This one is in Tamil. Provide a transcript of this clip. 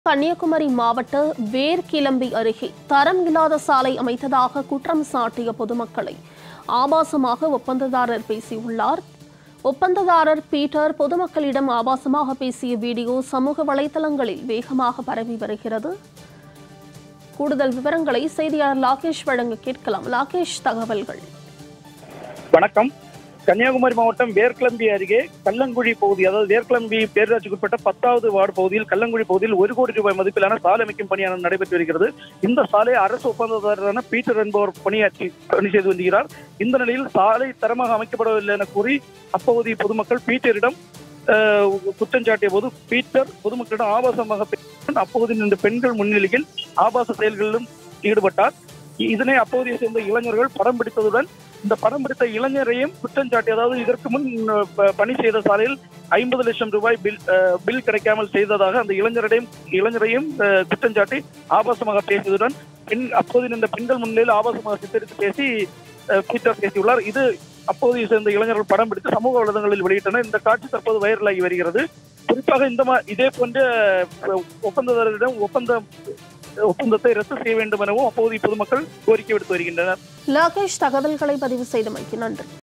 கன்னியாகுமரி மாவட்ட வேர்கிளம்பி அருகே தரம் இல்லாத சாலை அமைத்ததாக குற்றம் சாட்டிய பொதுமக்களை ஆபாசமாக ஒப்பந்ததாரர் பேசியுள்ளார் ஒப்பந்ததாரர் பீட்டர் பொதுமக்களிடம் ஆபாசமாக பேசிய வீடியோ சமூக வலைதளங்களில் வேகமாக பரவி வருகிறது கூடுதல் விவரங்களை செய்தியாளர் லாகேஷ் வழங்க கேட்கலாம் லாகேஷ் தகவல்கள் வணக்கம் கன்னியாகுமரி மாவட்டம் வேர்க்கிளம்பி அருகே கல்லங்குழி பகுதி அதாவது வேர்க்கிளம்பி பேரூராட்சிக்குட்பட்ட பத்தாவது வார்டு பகுதியில் கல்லங்குழி பகுதியில் ஒரு கோடி ரூபாய் மதிப்பிலான சாலை அமைக்கும் பணியானது நடைபெற்று வருகிறது இந்த சாலை அரசு ஒப்பந்ததாரரான பீட்டர் என்பவர் பணியாற்றி பணி செய்து வருகிறார் இந்த நிலையில் சாலை தரமாக அமைக்கப்படவில்லை என கூறி அப்பகுதி பொதுமக்கள் பீட்டரிடம் அஹ், குற்றம் சாட்டிய போது பீட்டர் பொதுமக்களிடம் ஆபாசமாக பேசி அப்பகுதியில் இந்த பெண்கள் முன்னிலையில் ஆபாச செயல்களிலும் ஈடுபட்டார் இதனை அப்பகுதியை சேர்ந்த இளைஞர்கள் படம் பிடித்ததுடன் இந்த படம் பிடித்த இளைஞரையும் குற்றம் சாட்டி அதாவது இதற்கு முன் அஹ், ப- பணி செய்த சாலையில் ஐம்பது லட்சம் ரூபாய் பில் அஹ், பில் கிடைக்காமல் செய்ததாக அந்த இளைஞரையும் இளைஞரையும் அஹ், குற்றம் சாட்டி ஆபாசமாக பேசியதுடன் பெண் அப்போது இந்த பெண்கள் முன்னிலையில் ஆபாசமாக சித்தரித்து பேசி அஹ், பீட்டர் பேசியுள்ளார் இது அப்போதையை சேர்ந்த இளைஞர்கள் படம் பிடித்து சமூக வலைதளங்களில் வெளியிட்டனர் இந்த காட்சி தற்போது வைரலாகி வருகிறது குறிப்பாக இந்த மா இதே போன்ற அஹ், ஒப்பந்ததாரரிடம் ஒப்பந்த ஒப்பந்தத்தை ரத்து செய்ய வேண்டும் எனவும் அப்போதைய பொதுமக்கள் கோரிக்கை விடுத்து வருகின்றனர் லாகேஷ் தகவல்களை பதிவு செய்தமைக்கு நன்றி